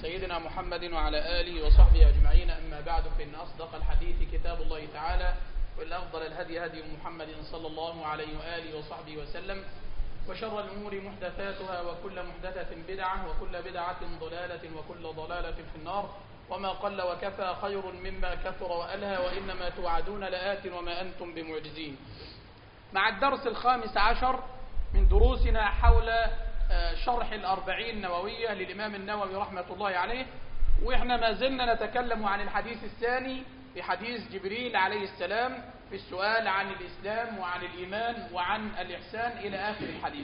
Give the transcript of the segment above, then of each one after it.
سيدنا محمد وعلى آله وصحبه أجمعين أما بعد فإن أصدق الحديث كتاب الله تعالى وإن أفضل الهدي هدي محمد صلى الله عليه وآله وصحبه وسلم وشر الأمور محدثاتها وكل محدثة بدعة وكل بدعة ضلالة وكل ضلالة في النار وما قل وكفى خير مما كثر وألهى وإنما توعدون لآت وما أنتم بمعجزين مع الدرس الخامس عشر من دروسنا حول شرح الأربعين النووية للإمام النووي رحمة الله عليه وإحنا ما زلنا نتكلم عن الحديث الثاني في حديث جبريل عليه السلام في السؤال عن الإسلام وعن الإيمان وعن الإحسان إلى آخر الحديث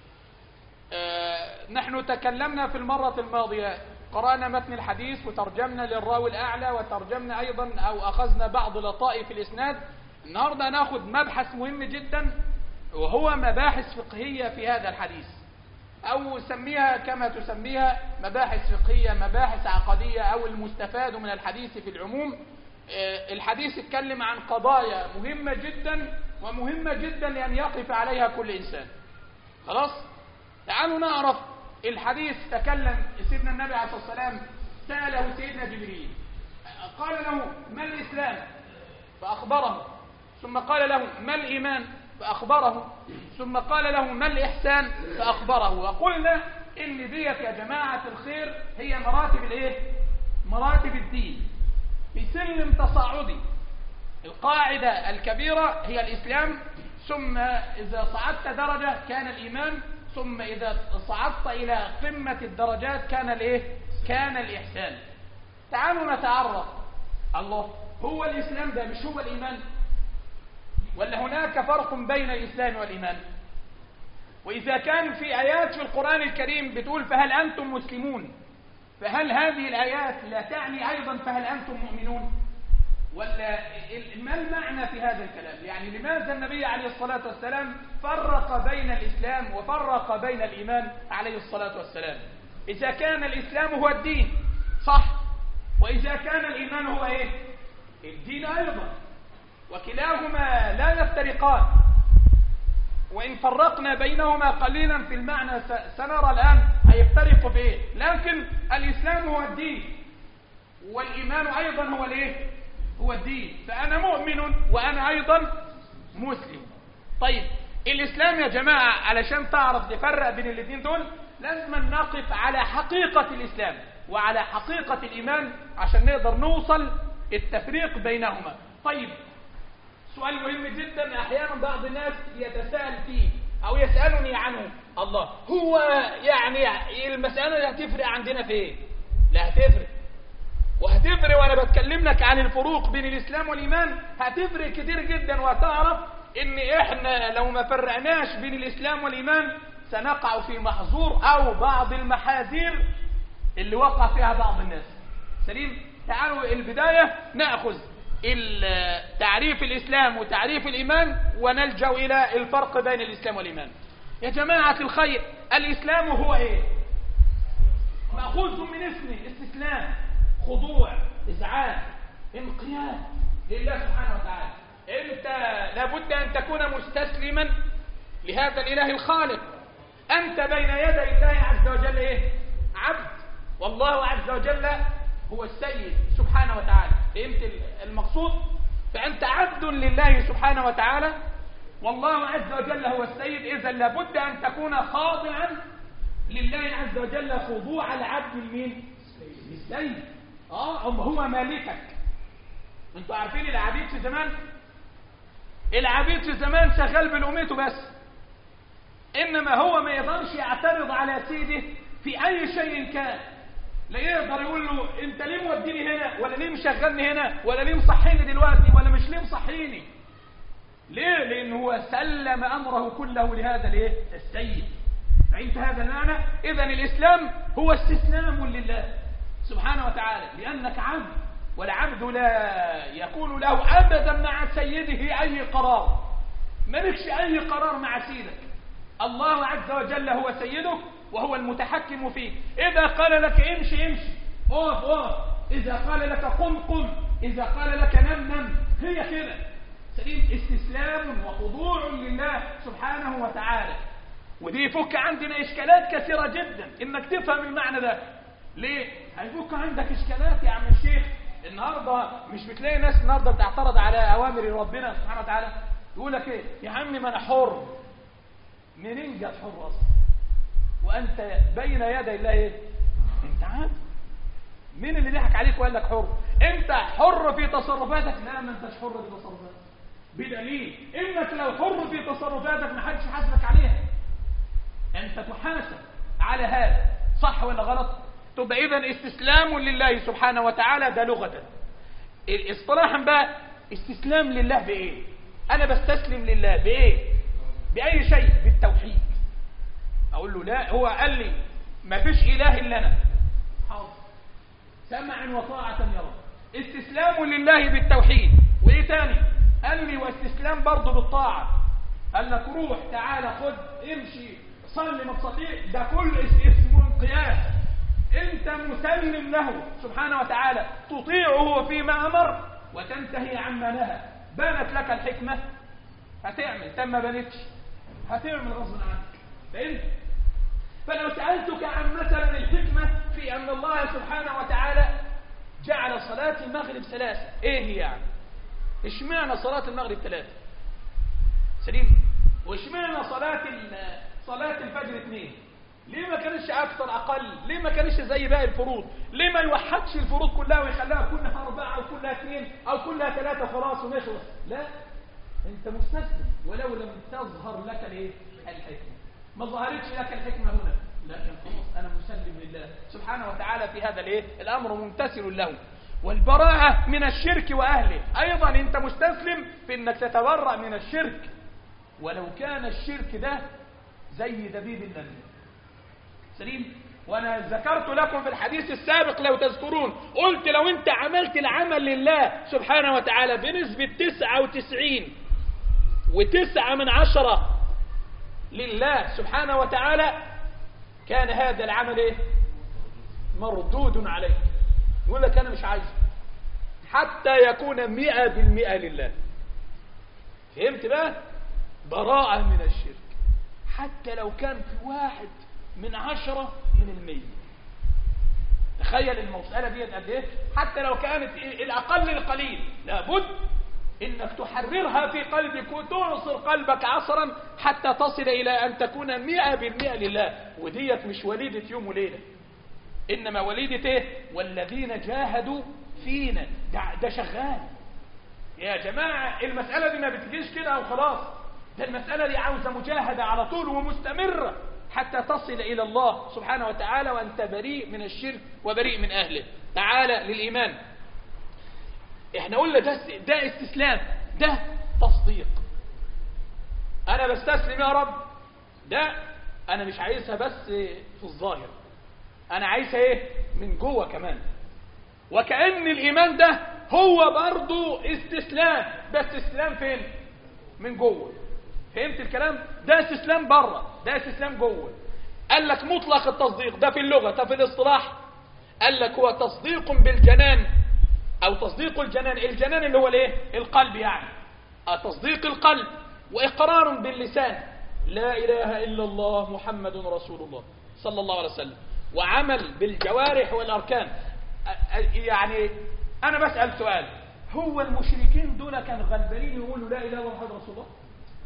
نحن تكلمنا في المرة الماضية قرأنا متن الحديث وترجمنا للراوي الأعلى وترجمنا أيضا أو أخذنا بعض لطائف الإسناد النهاردة ناخذ مبحث مهم جدا وهو مباحث فقهية في هذا الحديث أو سميها كما تسميها مباحث فقهية مباحث عقدية أو المستفاد من الحديث في العموم الحديث اتكلم عن قضايا مهمة جدا ومهمة جدا لأن يقف عليها كل إنسان خلاص تعالوا نعرف الحديث تكلم سيدنا النبي عليه الصلاة والسلام سأله سيدنا جبريل قال له ما الإسلام فأخبره ثم قال له ما الإيمان فأخبره ثم قال له ما الإحسان فأخبره وقلنا إن ديت يا جماعة الخير هي مراتب الإيه؟ مراتب الدين بسلم تصاعدي القاعدة الكبيرة هي الإسلام ثم إذا صعدت درجة كان الإيمان ثم إذا صعدت إلى قمة الدرجات كان الإيه؟ كان الإحسان تعالوا نتعرف الله هو الإسلام ده مش هو الإيمان ولا هناك فرق بين الإسلام والإيمان وإذا كان في آيات في القرآن الكريم بتقول فهل أنتم مسلمون فهل هذه الآيات لا تعني أيضا فهل أنتم مؤمنون ولا ما المعنى في هذا الكلام يعني لماذا النبي عليه الصلاة والسلام فرق بين الإسلام وفرق بين الإيمان عليه الصلاة والسلام إذا كان الإسلام هو الدين صح وإذا كان الإيمان هو إيه الدين أيضا وكلاهما لا يفترقان وإن فرقنا بينهما قليلا في المعنى سنرى الآن هيفترقوا في إيه لكن الإسلام هو الدين والإيمان أيضا هو الإيه هو الدين فأنا مؤمن وأنا أيضا مسلم طيب الإسلام يا جماعة علشان تعرف تفرق بين الاثنين دول لازم نقف على حقيقة الإسلام وعلى حقيقة الإيمان عشان نقدر نوصل التفريق بينهما طيب سؤال مهم جدا احيانا بعض الناس يتساءل فيه او يسالني عنه الله هو يعني المساله هتفرق عندنا في ايه لا هتفرق وهتفرق وانا بتكلم لك عن الفروق بين الاسلام والايمان هتفرق كتير جدا وهتعرف ان احنا لو ما فرقناش بين الاسلام والايمان سنقع في محظور او بعض المحاذير اللي وقع فيها بعض الناس سليم تعالوا البدايه ناخذ تعريف الإسلام وتعريف الإيمان ونلجأ إلى الفرق بين الإسلام والإيمان يا جماعة الخير الإسلام هو إيه مأخوذ من اسمه استسلام خضوع إذعان انقياد لله سبحانه وتعالى أنت لابد أن تكون مستسلما لهذا الإله الخالق أنت بين يدي الله عز وجل إيه عبد والله عز وجل هو السيد سبحانه وتعالى فهمت المقصود فأنت عبد لله سبحانه وتعالى والله عز وجل هو السيد إذا لابد أن تكون خاضعا لله عز وجل خضوع العبد لمين للسيد اه هو مالكك انتوا عارفين العبيد في زمان العبيد في زمان شغال بلقمته بس انما هو ما يقدرش يعترض على سيده في اي شيء كان لا يقدر يقول له انت ليه موديني هنا ولا ليه مشغلني هنا ولا ليه مصحيني دلوقتي ولا مش ليه مصحيني ليه لان هو سلم امره كله لهذا الايه السيد فهمت هذا المعنى اذا الاسلام هو استسلام لله سبحانه وتعالى لانك عبد والعبد لا يكون له ابدا مع سيده اي قرار مالكش اي قرار مع سيدك الله عز وجل هو سيدك وهو المتحكم فيك إذا قال لك امشي امشي اقف اقف إذا قال لك قم قم إذا قال لك نم نم هي كده سليم استسلام وخضوع لله سبحانه وتعالى ودي يفك عندنا إشكالات كثيرة جدا إنك تفهم المعنى ده ليه هيفك عندك اشكالات يا عم الشيخ النهارده مش بتلاقي ناس النهارده بتعترض على اوامر ربنا سبحانه وتعالى يقول لك ايه يا عم ما انا حر منين جت حر اصلا وانت بين يدي الله ايه انت عارف مين اللي ضحك عليك وقال لك حر انت حر في تصرفاتك لا ما انتش حر في تصرفاتك بدليل انك لو حر في تصرفاتك ما حدش حاسبك عليها انت تحاسب على هذا صح ولا غلط تبقى اذا استسلام لله سبحانه وتعالى ده لغه اصطلاحا بقى استسلام لله بايه انا بستسلم لله بايه باي شيء بالتوحيد اقول له لا هو قال لي ما فيش اله الا انا حاضر سمع وطاعه يا رب استسلام لله بالتوحيد وايه تاني قال لي واستسلام برضه بالطاعه قال لك روح تعالى خد امشي صلي ما تصليش ده كل اسم انقياد انت مسلم له سبحانه وتعالى تطيعه فيما امر وتنتهي عما نهى بانت لك الحكمه هتعمل تم ما بنتش هتعمل غصب عنك فهمت فلو سالتك عن مثلا الحكمه في ان الله سبحانه وتعالى جعل صلاه المغرب ثلاثه ايه هي يعني اشمعنى صلاه المغرب ثلاثه سليم واشمعنى صلاه صلاه الفجر اثنين ليه ما كانش اكثر اقل ليه ما كانش زي باقي الفروض ليه ما يوحدش الفروض كلها ويخليها كلها اربعه او كلها اثنين او كلها ثلاثه خلاص ونخلص لا انت مستسلم ولو لم تظهر لك الايه الحكمه ما ظهرتش لك الحكمه هنا لكن خلاص انا مسلم لله سبحانه وتعالى في هذا الايه الامر ممتثل له والبراءه من الشرك واهله ايضا انت مستسلم في انك تتبرأ من الشرك ولو كان الشرك ده زي دبيب النمل سليم وانا ذكرت لكم في الحديث السابق لو تذكرون قلت لو انت عملت العمل لله سبحانه وتعالى بنسبة تسعة وتسعين وتسعة من عشرة لله سبحانه وتعالى كان هذا العمل ايه مردود عليك يقول لك انا مش عايز حتى يكون مئة بالمئة لله فهمت بقى براءة من الشرك حتى لو كان في واحد من عشرة من المية تخيل المسألة دي قد ايه حتى لو كانت الأقل القليل لابد انك تحررها في قلبك وتعصر قلبك عصرا حتى تصل الى ان تكون مئة بالمئة لله وديت مش وليدة يوم وليلة انما وليدة ايه والذين جاهدوا فينا ده, ده شغال يا جماعة المسألة دي ما بتجيش كده وخلاص ده المسألة دي عاوزة مجاهدة على طول ومستمرة حتى تصل إلى الله سبحانه وتعالى وأنت بريء من الشرك وبريء من أهله تعالى للإيمان احنا قلنا ده, ده استسلام ده تصديق أنا بستسلم يا رب ده أنا مش عايزها بس في الظاهر أنا عايزها إيه من جوه كمان وكأن الإيمان ده هو برضو استسلام بس استسلام فين من جوه فهمت الكلام ده استسلام بره ده استسلام جوه قال لك مطلق التصديق ده في اللغة ده في الاصطلاح قال لك هو تصديق بالجنان او تصديق الجنان الجنان اللي هو الايه القلب يعني تصديق القلب واقرار باللسان لا اله الا الله محمد رسول الله صلى الله عليه وسلم وعمل بالجوارح والاركان يعني انا بسأل سؤال هو المشركين دول كانوا غلبانين يقولوا لا اله الا الله محمد رسول الله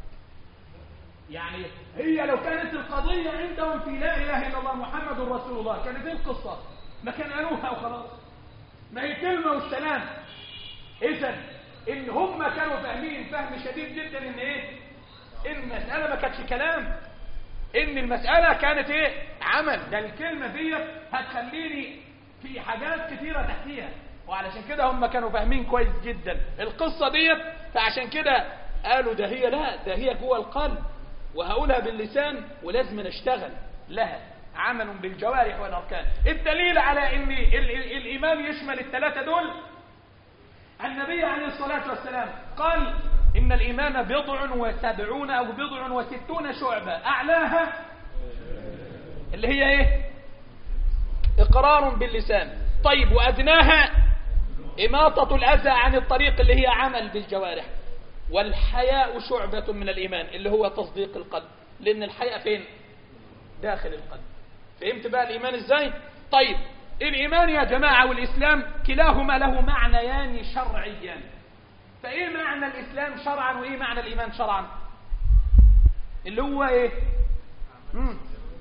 يعني هي لو كانت القضية عندهم في لا إله إلا الله محمد رسول الله كانت ايه القصة ما كان قالوها وخلاص ما هي كلمة والسلام إذا إن هم كانوا فاهمين فهم شديد جدا إن إيه إن المسألة ما كانتش كلام إن المسألة كانت إيه عمل ده الكلمة دي هتخليني في حاجات كثيرة تحتيها وعلشان كده هم كانوا فاهمين كويس جدا القصة ديت فعشان كده قالوا ده هي لا ده هي جوه القلب وهقولها باللسان ولازم نشتغل لها عمل بالجوارح والأركان الدليل على ان ال ال الإيمان يشمل الثلاثة دول النبي عليه الصلاة والسلام قال إن الإيمان بضع وسبعون أو بضع وستون شعبة أعلاها اللي هي إيه إقرار باللسان طيب وأدناها إماطة الأذى عن الطريق اللي هي عمل بالجوارح والحياء شعبة من الإيمان اللي هو تصديق القلب لأن الحياء فين داخل القلب فهمت بقى الإيمان إزاي طيب الإيمان يا جماعة والإسلام كلاهما له معنيان شرعيان فإيه معنى الإسلام شرعا وإيه معنى الإيمان شرعا اللي هو إيه مم.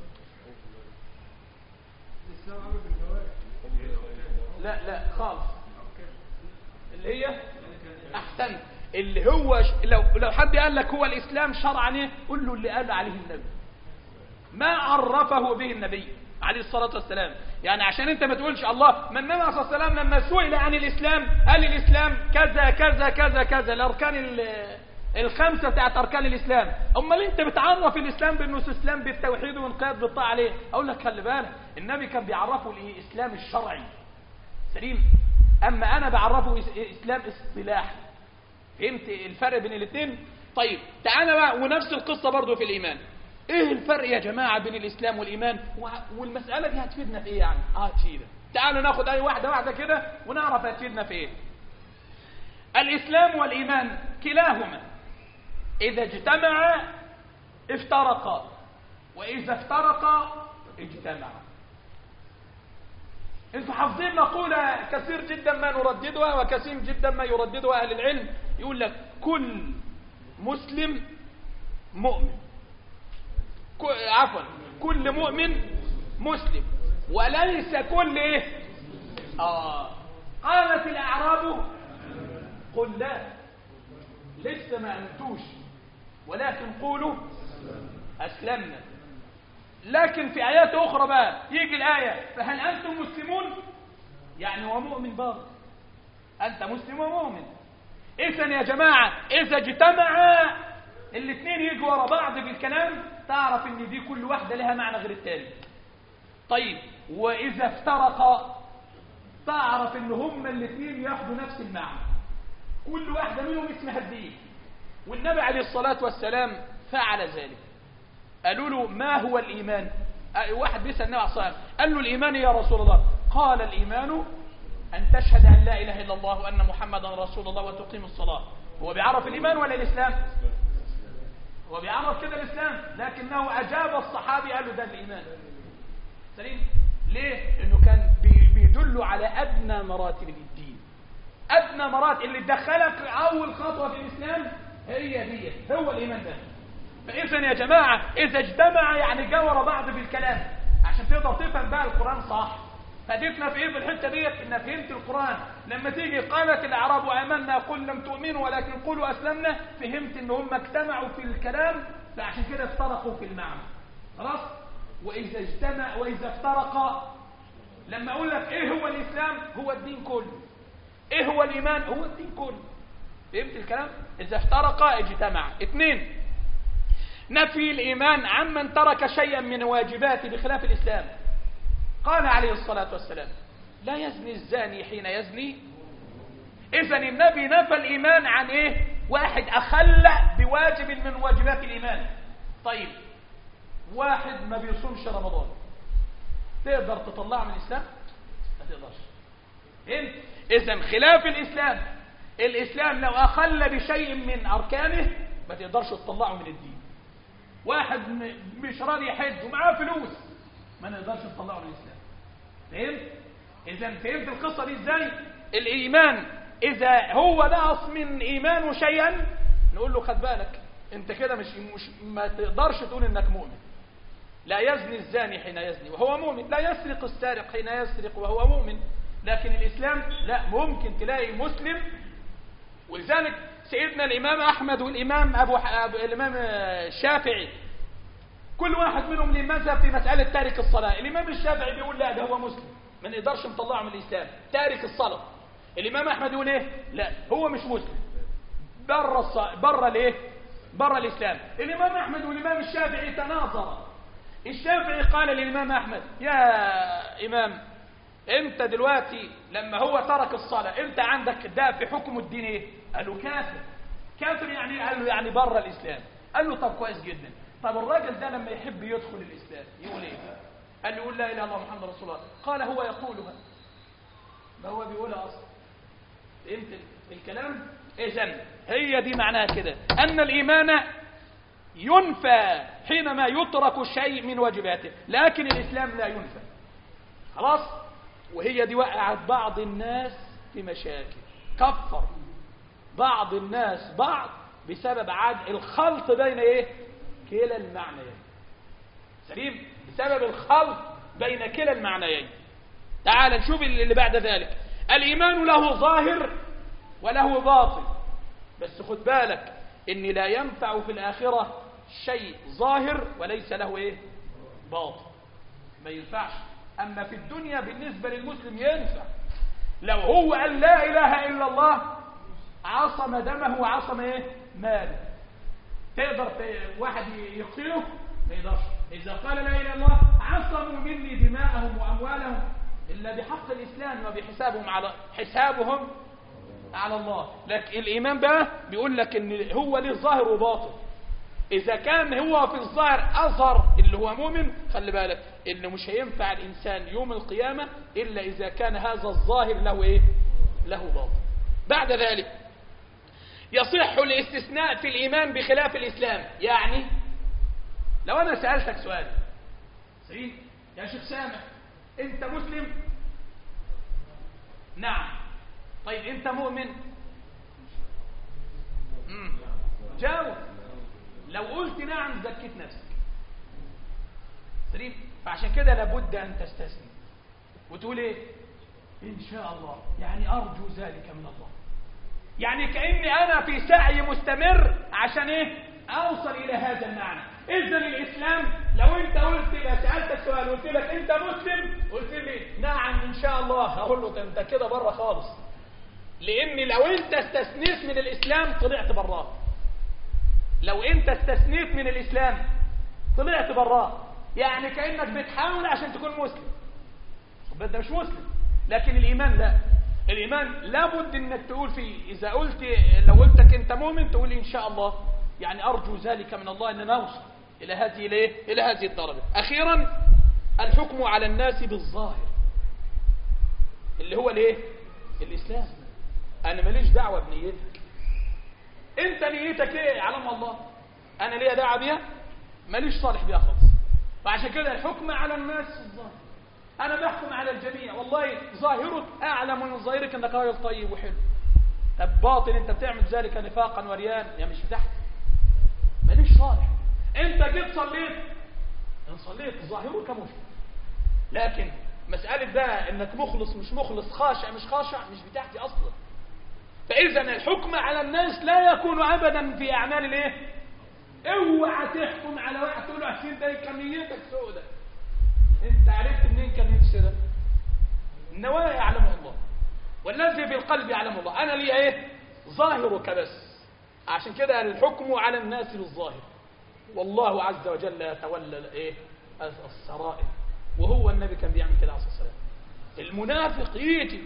لا لا خالص اللي هي احسنت اللي هو ش... لو لو حد قال لك هو الاسلام شرعا ايه قول له اللي قال عليه النبي ما عرفه به النبي عليه الصلاه والسلام يعني عشان انت ما تقولش الله من النبي صلى الله عليه وسلم لما سئل عن الاسلام قال الاسلام كذا كذا كذا كذا الاركان ال- الخمسه بتاعت اركان الاسلام امال انت بتعرف الاسلام بانه اسلام بالتوحيد والانقياد بالطاعه عليه اقول لك خلي بالك النبي كان بيعرفه الاسلام الشرعي سليم اما انا بعرفه إس- اسلام اصطلاحي فهمت الفرق بين الاثنين طيب تعالى بقى ونفس القصه برضو في الايمان ايه الفرق يا جماعه بين الاسلام والايمان وه- والمساله دي هتفيدنا في ايه يعني اه تفيدنا تعالوا ناخد اي واحده واحده كده ونعرف هتفيدنا في ايه الاسلام والايمان كلاهما اذا اجتمعا افترقا واذا افترقا اجتمعا انتوا حافظين مقولة كثير جدا ما نرددها وكثير جدا ما يرددها أهل العلم يقول لك كل مسلم مؤمن ك- عفوا كل مؤمن مسلم وليس كل ايه آه قالت الأعراب قل لا لسه ما أنتوش ولكن قولوا أسلمنا لكن في آيات أخرى بقى يجي الآية فهل أنتم مسلمون يعني هو مؤمن برضه أنت مسلم ومؤمن إذا يا جماعة إذا اجتمعا الاثنين يجوا ورا بعض في الكلام تعرف إن دي كل واحدة لها معنى غير التاني طيب وإذا افترقا تعرف إن هما الاثنين ياخدوا نفس المعنى كل واحدة منهم اسمها الدين والنبي عليه الصلاة والسلام فعل ذلك قالوا له ما هو الإيمان أه، واحد بيسأل النبي عليه الصلاة والسلام قال له الإيمان يا رسول الله قال الإيمان أن تشهد أن لا إله إلا الله وأن محمدا رسول الله وتقيم الصلاة هو بيعرف الإيمان ولا الإسلام هو بيعرف كده الإسلام لكنه أجاب الصحابي قال له ده الإيمان سليم ليه لأنه كان بي- بيدل على أدنى مراتب الدين أدنى مراتب اللي تدخلك أول خطوة في الإسلام هي هي هو الإيمان ده فإذا يا جماعة إذا اجتمع يعني جاور بعض بالكلام عشان تقدر تفهم بقى القرآن صح فادتنا في ايه في الحته ديت ان فهمت القران لما تيجي قالت الاعراب امنا قل لم تؤمنوا ولكن قولوا اسلمنا فهمت ان هم اجتمعوا في الكلام فعشان كده افترقوا في المعنى خلاص واذا اجتمع واذا افترقا لما اقول لك ايه هو الاسلام هو الدين كله ايه هو الايمان هو الدين كله فهمت الكلام اذا افترقا اجتمع اثنين نفي الإيمان عمن ترك شيئا من واجباته بخلاف الإسلام قال عليه الصلاة والسلام لا يزني الزاني حين يزني إذا النبي نفى الإيمان عن إيه واحد أخل بواجب من واجبات الإيمان طيب واحد ما بيصومش رمضان تقدر تطلعه من الإسلام ما تقدرش فهمت إذا خلاف الإسلام الإسلام لو أخل بشيء من أركانه ما تقدرش تطلعه من الدين واحد م- مش راضي يحج ومعاه فلوس ما نقدرش نطلعه من الاسلام فهمت اذا فهمت القصه دي ازاي الايمان اذا هو نقص من ايمانه شيئا نقول له خد بالك انت كده مش مش ما تقدرش تقول انك مؤمن لا يزني الزاني حين يزني وهو مؤمن لا يسرق السارق حين يسرق وهو مؤمن لكن الاسلام لا ممكن تلاقي مسلم ولذلك سيدنا الإمام أحمد والإمام أبو, ح... أبو الإمام الشافعي كل واحد منهم له مذهب في مسألة تارك الصلاة الإمام الشافعي بيقول لا ده هو مسلم ما نقدرش نطلعه من الإسلام تارك الصلاة الإمام أحمد يقول إيه لا هو مش مسلم بره الص... بره الإيه بره الإسلام الإمام أحمد والإمام الشافعي تناظرا الشافعي قال للإمام أحمد يا إمام انت دلوقتي لما هو ترك الصلاة انت عندك ده في حكم الدين ايه قال له كافر كافر يعني قال له يعني بره الاسلام قال له طب كويس جدا طب الراجل ده لما يحب يدخل الاسلام يقول ايه قال له يقول لا اله الا الله محمد رسول الله قال هو يقولها ما هو بيقولها اصلا فهمت الكلام اذا هي دي معناها كده ان الايمان ينفى حينما يترك شيء من واجباته لكن الاسلام لا ينفى خلاص وهي دي وقعت بعض الناس في مشاكل كفر بعض الناس بعض بسبب عاد الخلط بين ايه كلا المعنيين سليم بسبب الخلط بين كلا المعنيين تعال نشوف اللي بعد ذلك الإيمان له ظاهر وله باطن بس خد بالك إن لا ينفع في الآخرة شيء ظاهر وليس له إيه باطن ما ينفعش أما في الدنيا بالنسبة للمسلم ينفع لو هو قال لا إله إلا الله عصم دمه وعصم إيه ماله تقدر واحد يقتله ما يقدرش إذا قال لا إله إلا الله عصموا مني دماءهم وأموالهم إلا بحق الإسلام وبحسابهم على حسابهم على الله لكن الإيمان بقى بيقول لك إن هو ليه ظاهر وباطن إذا كان هو في الظاهر أظهر اللي هو مؤمن خلي بالك إنه مش هينفع الإنسان يوم القيامة إلا إذا كان هذا الظاهر له إيه له باطن بعد ذلك يصح الاستثناء في الإيمان بخلاف الإسلام يعني لو أنا سألتك سؤال سعيد يا شيخ سامح أنت مسلم نعم طيب أنت مؤمن مم. جاوب لو قلت نعم زكيت نفسك سليم فعشان كده لابد أن تستثني وتقول إيه إن شاء الله يعني أرجو ذلك من الله يعني كأني أنا في سعي مستمر عشان إيه أوصل إلى هذا المعنى إذا الإسلام لو أنت قلت لي سألتك سؤال قلت لك أنت مسلم قلت لي نعم إن شاء الله هقول له أنت كده بره خالص لأن لو أنت استثنيت من الإسلام طلعت براه لو أنت استثنيت من الإسلام طلعت براه يعني كأنك بتحاول عشان تكون مسلم طب أنت مش مسلم لكن الإيمان لا الإيمان لابد أنك تقول فيه إذا قلت لو قلتك أنت مؤمن تقول إن شاء الله يعني أرجو ذلك من الله أن نوصل إلى هذه ليه؟ إلى هذه الدرجة أخيرا الحكم على الناس بالظاهر اللي هو ليه الإسلام أنا ماليش دعوة بنيتك أنت نيتك إيه علم الله أنا ليا دعوة بيها ماليش صالح بيها خالص فعشان كده الحكم على الناس بالظاهر أنا بحكم على الجميع والله ظاهرك أعلم من ظاهرك أنك راجل طيب وحلو طب باطن أنت بتعمل ذلك نفاقا وريان يا مش بتاعتك ماليش صالح أنت جيت صليت إن صليت ظاهرك مشرك لكن مسألة بقى أنك مخلص مش مخلص خاشع مش خاشع مش بتاعتي أصلا فإذا الحكم على الناس لا يكون أبدا في أعمال الإيه؟ اوعى تحكم على واحد تقول له عشان ده كان نيتك سودة انت عرفت منين كان نفسي ده النوايا يعلمها الله والذي في القلب يعلمه الله انا لي ايه ظاهرك بس عشان كده الحكم على الناس بالظاهر والله عز وجل يتولى ايه السرائر وهو النبي كان بيعمل كده عليه الصلاه والسلام المنافق يجي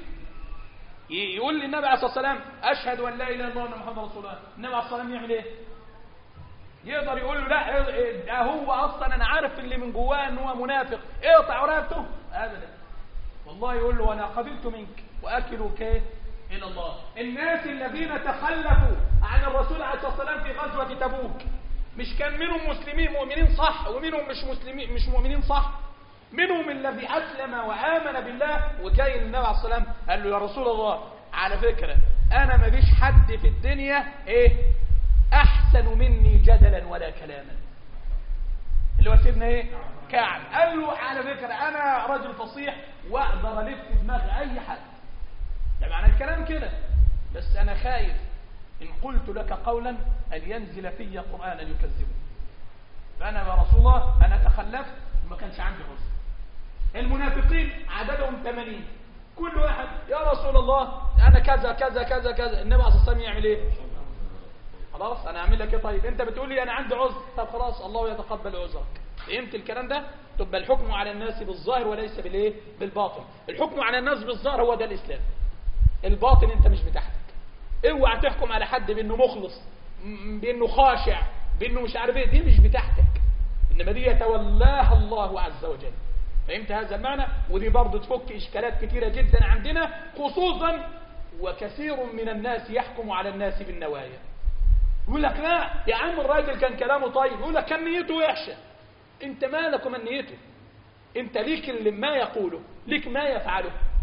يقول للنبي عليه الصلاه والسلام اشهد ان لا اله الا الله وان محمد رسول الله النبي عليه الصلاه والسلام يعمل ايه يقدر يقول له لا ده هو اصلا انا عارف اللي من جواه ان هو منافق اقطع رقبته ابدا والله يقول له انا قبلت منك واكلك الى الله الناس الذين تخلفوا عن الرسول عليه الصلاه والسلام في غزوه تبوك مش كان منهم مسلمين مؤمنين صح ومنهم مش مسلمين مش مؤمنين صح منهم الذي اسلم وامن بالله وجاي للنبي عليه الصلاه والسلام قال له يا رسول الله على فكره انا ما فيش حد في الدنيا ايه احسن مني جدلا ولا كلاما اللي هو سيدنا ايه كعب قال له على فكره انا رجل فصيح واقدر الف دماغ اي حد ده معنى الكلام كده بس انا خايف ان قلت لك قولا ان ينزل في قرانا يكذبه فانا يا رسول الله انا تخلفت وما كانش عندي حسن المنافقين عددهم 80 كل واحد يا رسول الله انا كذا كذا كذا كذا النبي عليه الصلاه والسلام يعمل ايه خلاص انا اعمل لك ايه طيب انت بتقول لي انا عندي عذر طب خلاص الله يتقبل عذرك فهمت الكلام ده تبقى الحكم على الناس بالظاهر وليس بالايه بالباطن الحكم على الناس بالظاهر هو ده الاسلام الباطن انت مش بتاعتك اوعى تحكم على حد بانه مخلص بانه خاشع بانه مش عارف ايه دي مش بتاعتك انما دي يتولاها الله عز وجل فهمت هذا المعنى ودي برضه تفك اشكالات كثيره جدا عندنا خصوصا وكثير من الناس يحكم على الناس بالنوايا يقول لك لا يا عم الراجل كان كلامه طيب يقول لك كان نيته وحشه انت مالك ومن نيته انت ليك اللي ما يقوله ليك ما يفعله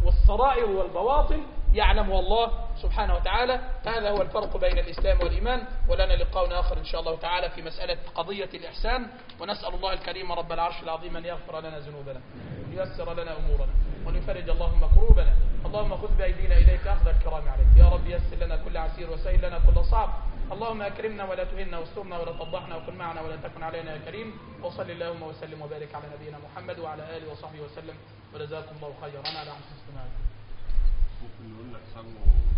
والسرائر والبواطن يعلمها الله سبحانه وتعالى هذا هو الفرق بين الإسلام والإيمان ولنا لقاء آخر إن شاء الله تعالى في مسألة قضية الإحسان ونسأل الله الكريم رب العرش العظيم أن يغفر لنا ذنوبنا وييسر لنا أمورنا ونفرج اللهم كروبنا اللهم خذ بأيدينا إليك أخذ الكرام عليك يا رب يسر لنا كل عسير وسهل لنا كل صعب اللهم أكرمنا ولا تهنا واسترنا ولا تفضحنا وكن معنا ولا تكن علينا يا كريم وصل اللهم وسلم وبارك على نبينا محمد وعلى آله وصحبه وسلم وجزاكم الله خيرا على حسن استماعكم ممكن نقول لك سموا